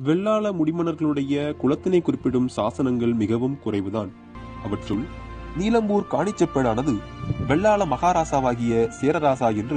வெள்ளாள முடிமன்னர்களுடைய குலத்தினை குறிப்பிடும் சாசனங்கள் மிகவும் குறைவுதான் அவற்றுள் நீலம்பூர் காணிச்செப்பேடானது வெள்ளாள மகாராசாவாகிய சேரராசா என்று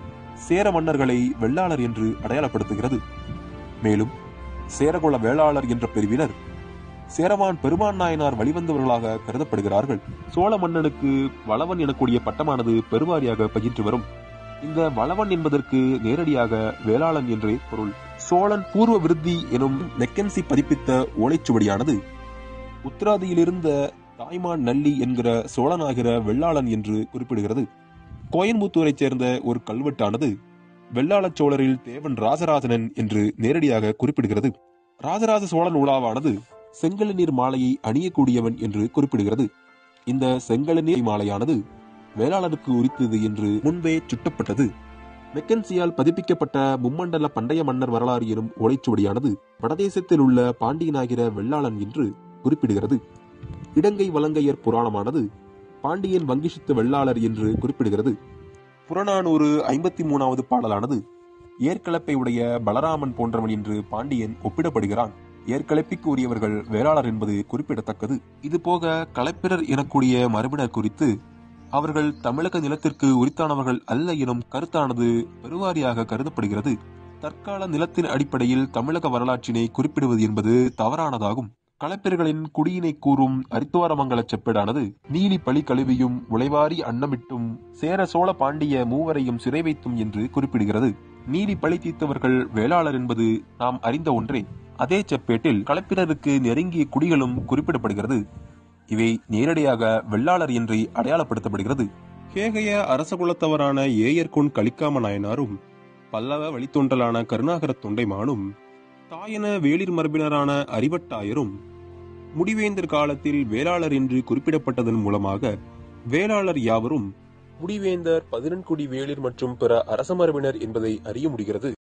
சேர மன்னர்களை வெள்ளாளர் என்று அடையாளப்படுத்துகிறது மேலும் சேரகுல வேளாளர் என்ற பிரிவினர் சேரமான் பெருமான் நாயனார் வழிவந்தவர்களாக கருதப்படுகிறார்கள் சோழ மன்னனுக்கு வளவன் எனக்கூடிய பட்டமானது பெருவாரியாக பயின்று வரும் இந்த வளவன் என்பதற்கு நேரடியாக வேளாளன் என்றே பொருள் சோழன் பூர்வ விருத்தி எனும் மெக்கன்சி பதிப்பித்த ஓலைச்சுவடியானது உத்தராதியிலிருந்த தாய்மான் நல்லி என்கிற சோழனாகிற வெள்ளாளன் என்று குறிப்பிடுகிறது கோயம்புத்தூரைச் சேர்ந்த ஒரு கல்வெட்டானது வெள்ளாள சோழரில் தேவன் ராஜராஜனன் என்று நேரடியாக குறிப்பிடுகிறது ராஜராஜ சோழன் உலாவானது செங்கழுநீர் மாலையை அணியக்கூடியவன் என்று குறிப்பிடுகிறது இந்த செங்கழுநீர் மாலையானது வேளாளருக்கு உரித்தது என்று முன்பே சுட்டப்பட்டது மெக்கன்சியால் பதிப்பிக்கப்பட்ட மும்மண்டல பண்டைய மன்னர் வரலாறு எனும் ஓலைச்சுவடியானது வடதேசத்தில் உள்ள பாண்டியனாகிற வெள்ளாளன் என்று குறிப்பிடுகிறது இடங்கை வலங்கையர் புராணமானது பாண்டியன் வங்கிஷித்து வெள்ளாளர் என்று குறிப்பிடுகிறது புறநானூறு ஐம்பத்தி மூணாவது பாடலானது ஏற்கலப்பை உடைய பலராமன் போன்றவன் என்று பாண்டியன் ஒப்பிடப்படுகிறான் ஏற்கலப்பிக்கு உரியவர்கள் வேளாளர் என்பது குறிப்பிடத்தக்கது இது போக கலப்பிரர் எனக்கூடிய மரபினர் குறித்து அவர்கள் தமிழக நிலத்திற்கு உரித்தானவர்கள் அல்ல எனும் கருத்தானது பெருவாரியாக கருதப்படுகிறது தற்கால நிலத்தின் அடிப்படையில் தமிழக வரலாற்றினை குறிப்பிடுவது என்பது தவறானதாகும் களப்பிரர்களின் குடியினை கூறும் அரித்துவாரமங்கல செப்பேடானது நீலி பழி கழுவியும் உழைவாரி அன்னமிட்டும் சேர சோழ பாண்டிய மூவரையும் சிறை வைத்தும் என்று குறிப்பிடுகிறது நீலி பழி தீர்த்தவர்கள் வேளாளர் என்பது நாம் அறிந்த ஒன்றே அதே செப்பேட்டில் களப்பிரருக்கு நெருங்கிய குடிகளும் குறிப்பிடப்படுகிறது இவை நேரடியாக வெள்ளாளர் என்று அடையாளப்படுத்தப்படுகிறது கேகைய அரச குலத்தவரான ஏயர்கொன் கலிக்காம நாயனாரும் பல்லவ வழித்தொண்டலான கருணாகர தொண்டைமானும் தாயன வேளிர் மரபினரான அறிவட்டாயரும் முடிவேந்தர் காலத்தில் வேளாளர் என்று குறிப்பிடப்பட்டதன் மூலமாக வேளாளர் யாவரும் முடிவேந்தர் பதினெண்குடி வேளிர் மற்றும் பிற அரச மரபினர் என்பதை அறிய முடிகிறது